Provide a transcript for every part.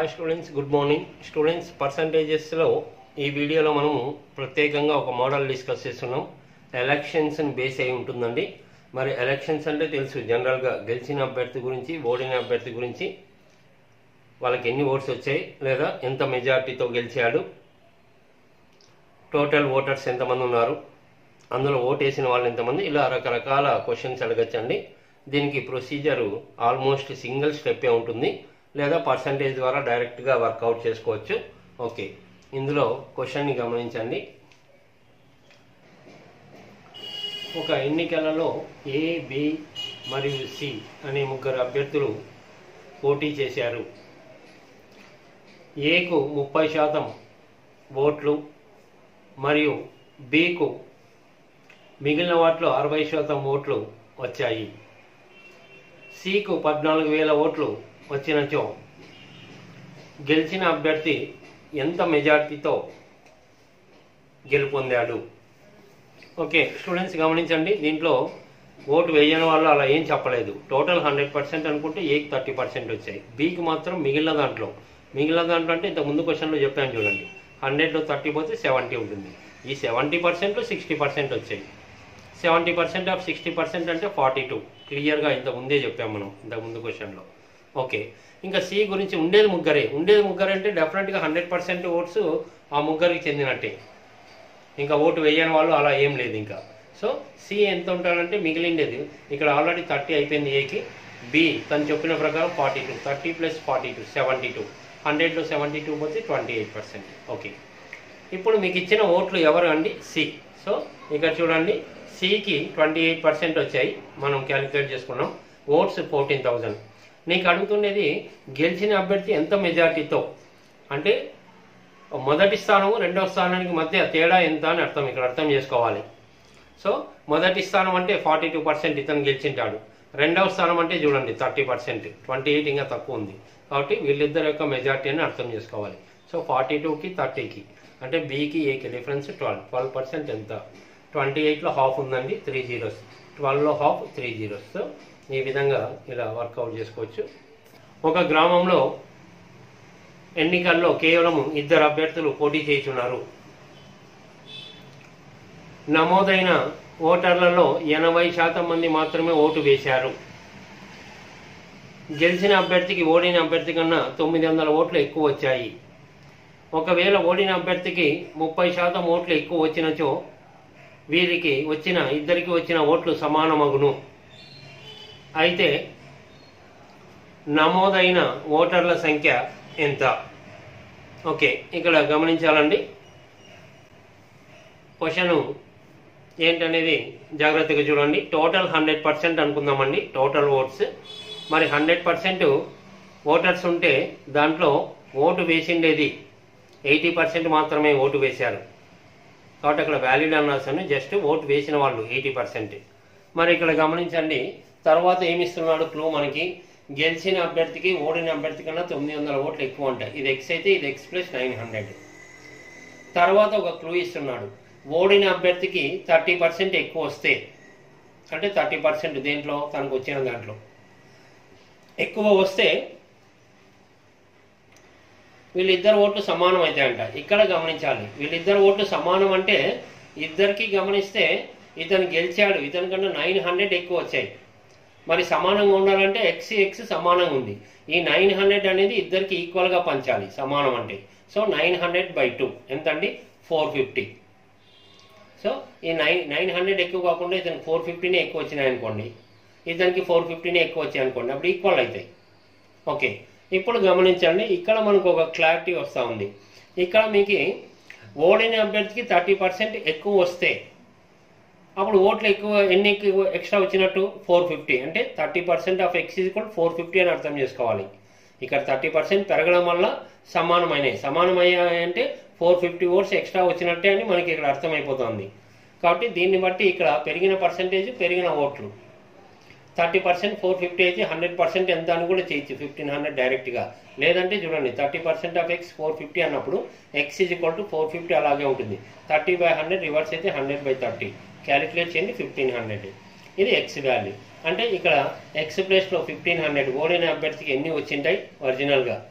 hi students good morning students పర్సంటేజెస్లో ఈ వీడియోలో మనము ప్రత్యేకంగా ఒక మోడల్ డిస్కస్ చేస్తున్నాం ఎలక్షన్స్ని బేస్ అయి ఉంటుందండి మరి ఎలక్షన్స్ అంటే తెలుసు జనరల్గా గెలిచిన అభ్యర్థి గురించి ఓడిన అభ్యర్థి గురించి వాళ్ళకి ఎన్ని ఓట్స్ వచ్చాయి లేదా ఎంత మెజారిటీతో గెలిచాడు టోటల్ ఓటర్స్ ఎంతమంది ఉన్నారు అందులో ఓట్ వేసిన వాళ్ళు ఎంతమంది ఇలా రకరకాల క్వశ్చన్స్ అడగచ్చండి దీనికి ప్రొసీజరు ఆల్మోస్ట్ సింగిల్ స్టెప్పే ఉంటుంది లేదా పర్సంటేజ్ ద్వారా డైరెక్ట్గా వర్కౌట్ చేసుకోవచ్చు ఓకే ఇందులో క్వశ్చన్ని గమనించండి ఒక ఎన్నికలలో ఏ బి మరియు సి అనే ముగ్గురు అభ్యర్థులు పోటీ చేశారు ఏకు ముప్పై శాతం ఓట్లు మరియు బికు మిగిలిన వాటిలో అరవై శాతం ఓట్లు వచ్చాయి సికు పద్నాలుగు వేల ఓట్లు వచ్చినచో గెలిచిన అభ్యర్థి ఎంత మెజార్టీతో గెలుపొందాడు ఓకే స్టూడెంట్స్ గమనించండి దీంట్లో ఓటు వేయని వాళ్ళు అలా ఏం చెప్పలేదు టోటల్ హండ్రెడ్ పర్సెంట్ అనుకుంటే ఏకి థర్టీ పర్సెంట్ వచ్చాయి బీకి మాత్రం మిగిలిన దాంట్లో మిగిలిన దాంట్లో అంటే ఇంత ముందు క్వశ్చన్లో చెప్పాను చూడండి హండ్రెడ్లో థర్టీ పోతే సెవెంటీ ఉంటుంది ఈ సెవెంటీ పర్సెంట్లో సిక్స్టీ పర్సెంట్ వచ్చాయి seventy percent of sixty percent అంటే ఫార్టీ టూ క్లియర్గా ఇంత ముందే చెప్పాం మనం ఇంత ముందు క్వశ్చన్లో ఓకే ఇంకా సి గురించి ఉండేది ముగ్గురే ఉండేది ముగ్గురే అంటే డెఫినెట్గా హండ్రెడ్ పర్సెంట్ ఓట్స్ ఆ ముగ్గురికి చెందినట్టే ఇంకా ఓటు వేయని వాళ్ళు అలా ఏం లేదు ఇంకా సో సి ఎంత ఉంటాడంటే మిగిలిండేది ఇక్కడ ఆల్రెడీ థర్టీ అయిపోయింది ఏకి బి తను చెప్పిన ప్రకారం forty two thirty plus forty two seventy two హండ్రెడ్లో సెవెంటీ టూ పోతే ట్వంటీ ఎయిట్ పర్సెంట్ ఓకే ఇప్పుడు మీకు ఇచ్చిన ఓట్లు ఎవరు అండి సి సో ఇక్కడ చూడండి సికి ట్వంటీ ఎయిట్ పర్సెంట్ వచ్చాయి మనం క్యాలిక్యులేట్ చేసుకున్నాం ఓట్స్ ఫోర్టీన్ థౌజండ్ నీకు అడుగుతున్నది గెలిచిన అభ్యర్థి ఎంత మెజార్టీతో అంటే మొదటి స్థానము రెండవ స్థానానికి మధ్య తేడా ఎంత అని అర్థం ఇక్కడ అర్థం చేసుకోవాలి సో మొదటి స్థానం అంటే ఫార్టీ టూ పర్సెంట్ ఇతను గెలిచింటాడు రెండవ స్థానం అంటే చూడండి థర్టీ పర్సెంట్ ట్వంటీ ఎయిట్ ఇంకా తక్కువ ఉంది కాబట్టి వీళ్ళిద్దరి యొక్క మెజార్టీ అని అర్థం చేసుకోవాలి సో ఫార్టీ టూకి థర్టీకి అంటే బీకి ఏకి డిఫరెన్స్ ట్వెల్వ్ ట్వెల్వ్ పర్సెంట్ ఎంత ట్వంటీ ఎయిట్లో హాఫ్ ఉందండి త్రీ జీరోస్ ట్వెల్వ్లో హాఫ్ త్రీ జీరోస్ సో ఈ విధంగా ఇలా వర్కౌట్ చేసుకోవచ్చు ఒక గ్రామంలో ఎన్నికల్లో కేవలం ఇద్దరు అభ్యర్థులు పోటీ చేస్తున్నారు నమోదైన ఓటర్లలో ఎనభై శాతం మంది మాత్రమే ఓటు వేశారు గెలిచిన అభ్యర్థికి ఓడిన అభ్యర్థి కన్నా తొమ్మిది వందల ఓట్లు ఎక్కువ వచ్చాయి ఒకవేళ ఓడిన అభ్యర్థికి ముప్పై శాతం ఓట్లు ఎక్కువ వచ్చినచో వీరికి వచ్చిన ఇద్దరికి వచ్చిన ఓట్లు సమానమగును అయితే నమోదైన ఓటర్ల సంఖ్య ఎంత ఓకే ఇక్కడ గమనించాలండి క్వశ్చన్ ఏంటనేది జాగ్రత్తగా చూడండి టోటల్ హండ్రెడ్ పర్సెంట్ అనుకుందామండి టోటల్ ఓట్స్ మరి హండ్రెడ్ పర్సెంట్ ఓటర్స్ ఉంటే దాంట్లో ఓటు వేసిండేది ఎయిటీ పర్సెంట్ మాత్రమే ఓటు వేశారు కాబట్టి అక్కడ వ్యాలిడ్ అన్నాల్సిన జస్ట్ ఓటు వేసిన వాళ్ళు ఎయిటీ పర్సెంట్ మరి ఇక్కడ గమనించండి తర్వాత ఏమిస్తున్నాడు క్లూ మనకి గెలిచిన అభ్యర్థికి ఓడిన అభ్యర్థి కన్నా తొమ్మిది వందల ఓట్లు ఎక్కువ ఉంటాయి ఇది ఎక్స్ అయితే ఇది ఎక్స్ ప్లస్ నైన్ హండ్రెడ్ తర్వాత ఒక క్లూ ఇస్తున్నాడు ఓడిన అభ్యర్థికి థర్టీ పర్సెంట్ ఎక్కువ వస్తే అంటే థర్టీ పర్సెంట్ దేంట్లో తనకు వచ్చిన దాంట్లో ఎక్కువ వస్తే వీళ్ళిద్దరు ఓట్లు సమానం అవుతాయంట ఇక్కడ గమనించాలి వీళ్ళిద్దరు ఓట్లు సమానం అంటే ఇద్దరికి గమనిస్తే ఇతను గెలిచాడు ఇతని కన్నా నైన్ హండ్రెడ్ ఎక్కువ వచ్చాయి మరి సమానంగా ఉండాలంటే ఎక్స్ ఎక్స్ సమానంగా ఉంది ఈ నైన్ హండ్రెడ్ అనేది ఇద్దరికి ఈక్వల్గా పంచాలి సమానం అంటే so nine hundred by two ఎంత అండి ఫోర్ ఫిఫ్టీ సో ఈ నైన్ నైన్ హండ్రెడ్ ఎక్కువ కాకుండా ఇతనికి ఫోర్ ఫిఫ్టీనే ఎక్కువ వచ్చినాయి అనుకోండి ఇతనికి ఫోర్ ఫిఫ్టీనే ఎక్కువ వచ్చాయి అనుకోండి అప్పుడు ఈక్వల్ అవుతాయి ఓకే ఇప్పుడు గమనించండి ఇక్కడ మనకు ఒక క్లారిటీ వస్తూ ఉంది ఇక్కడ మీకు ఓడిన అభ్యర్థికి థర్టీ పర్సెంట్ ఎక్కువ వస్తే అప్పుడు ఓట్లు ఎక్కువ ఎన్ని ఎక్కువ ఎక్స్ట్రా వచ్చినట్టు ఫోర్ ఫిఫ్టీ అంటే thirty percent of X is కూడా ఫోర్ ఫిఫ్టీ అని అర్థం చేసుకోవాలి ఇక్కడ థర్టీ పర్సెంట్ పెరగడం వల్ల సమానమైనాయి సమానమయ్యాయి అంటే ఫోర్ ఫిఫ్టీ ఓట్స్ ఎక్స్ట్రా వచ్చినట్టే అని మనకి ఇక్కడ అర్థమైపోతుంది కాబట్టి దీన్ని బట్టి ఇక్కడ పెరిగిన పర్సెంటేజ్ పెరిగిన ఓట్లు థర్టీ పర్సెంట్ ఫోర్ ఫిఫ్టీ అయితే హండ్రెడ్ పర్సెంట్ ఎంత అని కూడా చేయొచ్చు ఫిఫ్టీన్ హండ్రెడ్ డైరెక్ట్గా లేదంటే చూడండి thirty percent of X four fifty అన్నప్పుడు X is equal to four fifty అలాగే ఉంటుంది థర్టీ బై హండ్రెడ్ రివర్స్ అయితే హండ్రెడ్ బై థర్టీ క్యాలిక్యులేట్ చేయండి ఫిఫ్టీన్ హండ్రెడ్ ఇది ఎక్స్ వాల్యూ అంటే ఇక్కడ ఎక్స్ ప్లేస్లో ఫిఫ్టీన్ హండ్రెడ్ ఓడిన అభ్యర్థికి ఎన్ని వచ్చింటాయి ఒరిజినల్గా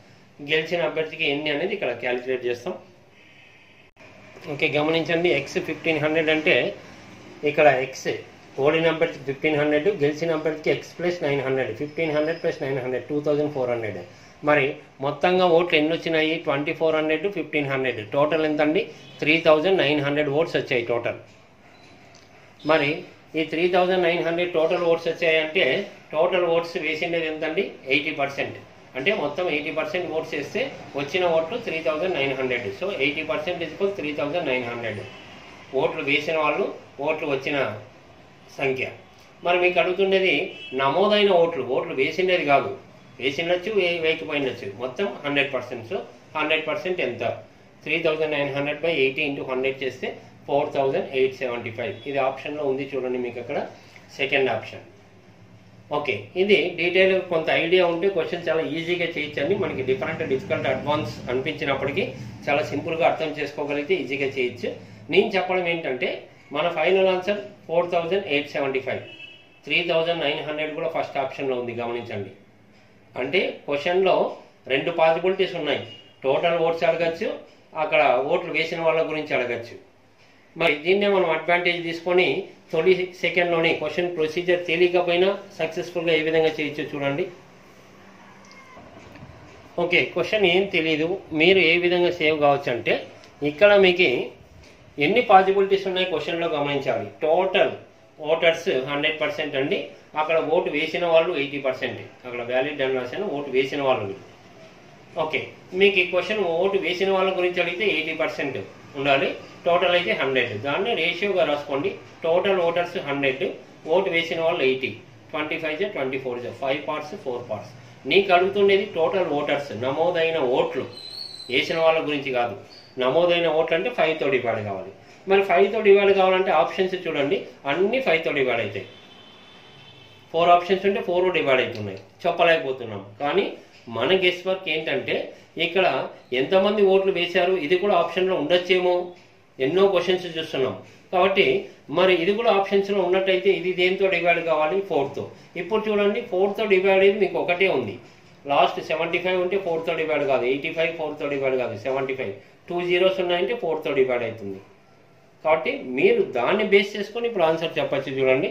గెలిచిన అభ్యర్థికి ఎన్ని అనేది ఇక్కడ క్యాలిక్యులేట్ చేస్తాం ఓకే గమనించండి ఎక్స్ ఫిఫ్టీన్ హండ్రెడ్ అంటే ఇక్కడ ఎక్స్ ఓడిన అభ్యర్థికి ఫిఫ్టీన్ హండ్రెడ్ గెలిచిన అభ్యర్థికి X plus nine hundred fifteen hundred plus nine hundred two thousand four hundred మరి మొత్తంగా ఓట్లు ఎన్ని వచ్చినాయి twenty four hundred fifteen hundred total ఎంత అండి three thousand nine hundred votes వచ్చాయి టోటల్ మరి ఈ three thousand nine hundred total votes వచ్చాయంటే టోటల్ ఓట్స్ వేసిండేది ఎంతండి ఎయిటీ పర్సెంట్ అంటే మొత్తం ఎయిటీ పర్సెంట్ ఓట్స్ వేస్తే వచ్చిన ఓట్లు three thousand nine hundred so eighty percent is three thousand nine hundred ఓట్లు వేసిన వాళ్ళు ఓట్లు వచ్చిన సంఖ్య మరి మీకు అడుగుతుండేది నమోదైన ఓట్లు ఓట్లు వేసిండేది కాదు వేసిండొచ్చు వే- వేయకపోయిండొచ్చు మొత్తం hundred percent so hundred percent ఎంత three thousand nine hundred by eighty into hundred చేస్తే four thousand eight seventy five ఇది ఆప్షన్లో ఉంది చూడండి మీకు అక్కడ సెకండ్ ఆప్షన్ ఓకే ఇది డీటెయిల్ కొంత ఐడియా ఉంటే క్వశ్చన్ చాలా ఈజీగా చేయొచ్చండి మనకి డిఫరెంట్ డిఫికల్ట్ అడ్వాన్స్ అనిపించినప్పటికీ చాలా సింపుల్గా అర్థం చేసుకోగలిగితే ఈజీగా చేయొచ్చు నేను చెప్పడం ఏంటంటే మన final answer four thousand eight seventy five three thousand nine hundred కూడా ఫస్ట్ ఆప్షన్లో ఉంది గమనించండి అంటే క్వశ్చన్లో రెండు పాసిబిలిటీస్ ఉన్నాయి టోటల్ ఓట్స్ అడగచ్చు అక్కడ ఓట్లు వేసిన వాళ్ళ గురించి అడగచ్చు మరి దీన్నే మనం అడ్వాంటేజ్ తీసుకొని తొలి సెకండ్లోనే క్వశ్చన్ ప్రొసీజర్ తెలియకపోయినా సక్సెస్ఫుల్గా ఏ విధంగా చేయొచ్చో చూడండి ఓకే క్వశ్చన్ ఏం తెలియదు మీరు ఏ విధంగా సేవ్ కావచ్చు అంటే ఇక్కడ మీకు ఎన్ని పాసిబిలిటీస్ ఉన్నాయి క్వశ్చన్లో గమనించాలి టోటల్ ఓటర్స్ హండ్రెడ్ పర్సెంట్ అండి అక్కడ ఓటు వేసిన వాళ్ళు ఎయిటీ పర్సెంట్ అక్కడ వ్యాలిడ్ అని రాశాను ఓటు వేసిన వాళ్ళు ఓకే మీకు ఈ క్వశ్చన్ ఓటు వేసిన వాళ్ళ గురించి అడిగితే ఎయిటీ పర్సెంట్ ఉండాలి టోటల్ అయితే హండ్రెడ్ దాన్ని రేషియోగా రాసుకోండి టోటల్ ఓటర్స్ హండ్రెడ్ ఓటు వేసిన వాళ్ళు ఎయిటీ ట్వంటీ ఫైవ్ జే ట్వంటీ ఫోర్ జే ఫైవ్ పార్ట్స్ ఫోర్ పార్ట్స్ నీకు అడుగుతుండేది టోటల్ ఓటర్స్ నమోదైన ఓట్లు వేసిన వాళ్ళ గురించి కాదు నమోదైన ఓట్లు అంటే ఫైవ్తో డివైడ్ కావాలి మరి ఫైవ్తో డివైడ్ కావాలంటే ఆప్షన్స్ చూడండి అన్ని ఫైవ్తో డివైడ్ అవుతాయి ఫోర్ ఆప్షన్స్ ఉంటే ఫోర్ డివైడ్ అవుతున్నాయి చెప్పలేకపోతున్నాం కానీ మన గెస్ వర్క్ ఏంటంటే ఇక్కడ ఎంతమంది ఓట్లు వేశారు ఇది కూడా ఆప్షన్లో ఉండొచ్చేమో ఎన్నో క్వశ్చన్స్ చూస్తున్నాం కాబట్టి మరి ఇది కూడా ఆప్షన్స్లో ఉన్నట్టయితే ఇది దేంతో డివైడ్ కావాలి ఫోర్తో ఇప్పుడు చూడండి ఫోర్తో డివైడ్ అయ్యేది మీకు ఒకటే ఉంది లాస్ట్ సెవెంటీ ఫైవ్ ఉంటే ఫోర్తో డివైడ్ కాదు ఎయిటీ ఫైవ్ ఫోర్తో డివైడ్ కాదు సెవెంటీ ఫైవ్ టూ జీరోస్ ఉన్నాయంటే ఫోర్తో డివైడ్ అవుతుంది కాబట్టి మీరు దాన్ని బేస్ చేసుకొని ఇప్పుడు ఆన్సర్ చెప్పచ్చు చూడండి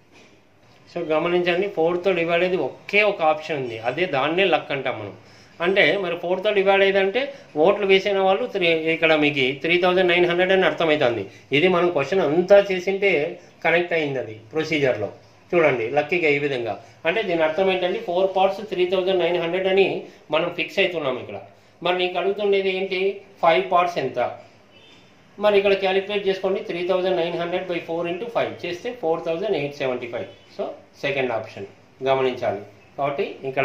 సో గమనించండి ఫోర్తో డివైడ్ అయ్యేది ఒకే ఒక ఆప్షన్ ఉంది అదే దాన్నే లక్ అంటాం మనం అంటే మరి ఫోర్తో డివైడ్ అయ్యేదంటే ఓట్లు వేసిన వాళ్ళు త్రీ ఇక్కడ మీకు త్రీ థౌజండ్ నైన్ హండ్రెడ్ అని అర్థమవుతుంది ఇది మనం క్వశ్చన్ అంతా చేసింటే కనెక్ట్ అయింది అది ప్రొసీజర్లో చూడండి లక్కీగా ఈ విధంగా అంటే దీని అర్థం ఏంటంటే four parts three thousand nine hundred అని మనం ఫిక్స్ అవుతున్నాం ఇక్కడ మరి నీకు అడుగుతుండేది ఏంటి ఫైవ్ పార్ట్స్ ఎంత మరి ఇక్కడ క్యాలిక్యులేట్ చేసుకోండి three thousand nine hundred by four into five చేస్తే four thousand eight seventy five so second option గమనించాలి కాబట్టి ఇక్కడ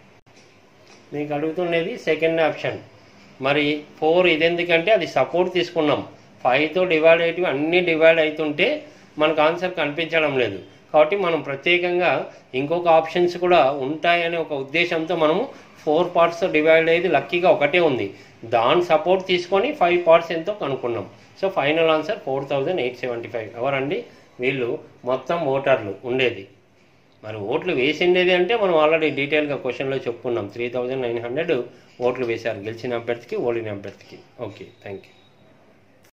మీకు అడుగుతున్నది సెకండ్ ఆప్షన్ మరి ఫోర్ ఇది ఎందుకంటే అది సపోర్ట్ తీసుకున్నాం ఫైవ్తో డివైడ్ అయ్యేటివి అన్నీ డివైడ్ అవుతుంటే మనకు ఆన్సర్ కనిపించడం లేదు కాబట్టి మనం ప్రత్యేకంగా ఇంకొక ఆప్షన్స్ కూడా ఉంటాయనే ఒక ఉద్దేశంతో మనము ఫోర్ పార్ట్స్తో డివైడ్ అయ్యేది లక్కీగా ఒకటే ఉంది దాని సపోర్ట్ తీసుకొని ఫైవ్ పార్ట్స్ ఎంతో కనుక్కున్నాం so final answer four thousand eight seventy five ఎవరండి వీళ్ళు మొత్తం ఓటర్లు ఉండేది మరి ఓట్లు వేసిండేది అంటే మనం ఆల్రెడీ డీటెయిల్గా క్వశ్చన్లో చెప్పుకున్నాం త్రీ థౌజండ్ నైన్ హండ్రెడ్ ఓట్లు వేశారు గెలిచిన అభ్యర్థికి ఓడిన అభ్యర్థికి ఓకే థ్యాంక్ యూ